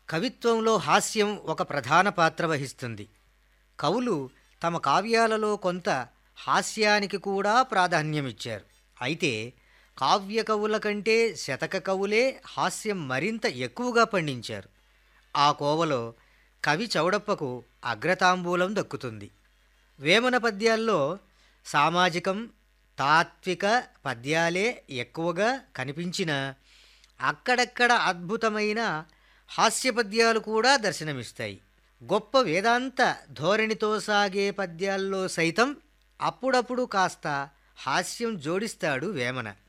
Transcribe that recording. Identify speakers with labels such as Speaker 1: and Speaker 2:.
Speaker 1: కవిత్వంలో హాస్యం ఒక ప్రధాన పాత్ర వహిస్తుంది కవులు తమ కావ్యాలలో కొంత హాస్యానికి కూడా ప్రాధాన్యమిచ్చారు అయితే కావ్య కవుల కంటే శతక కవులే హాస్యం మరింత ఎక్కువగా పండించారు ఆ కోవలో కవి చౌడప్పకు అగ్రతాంబూలం దక్కుతుంది వేమన పద్యాల్లో సామాజికం తాత్విక పద్యాలే ఎక్కువగా కనిపించిన అక్కడక్కడ అద్భుతమైన హాస్య పద్యాలు కూడా దర్శనమిస్తాయి గొప్ప వేదాంత ధోరణితో సాగే పద్యాల్లో సైతం అప్పుడప్పుడు కాస్త హాస్యం జోడిస్తాడు వేమన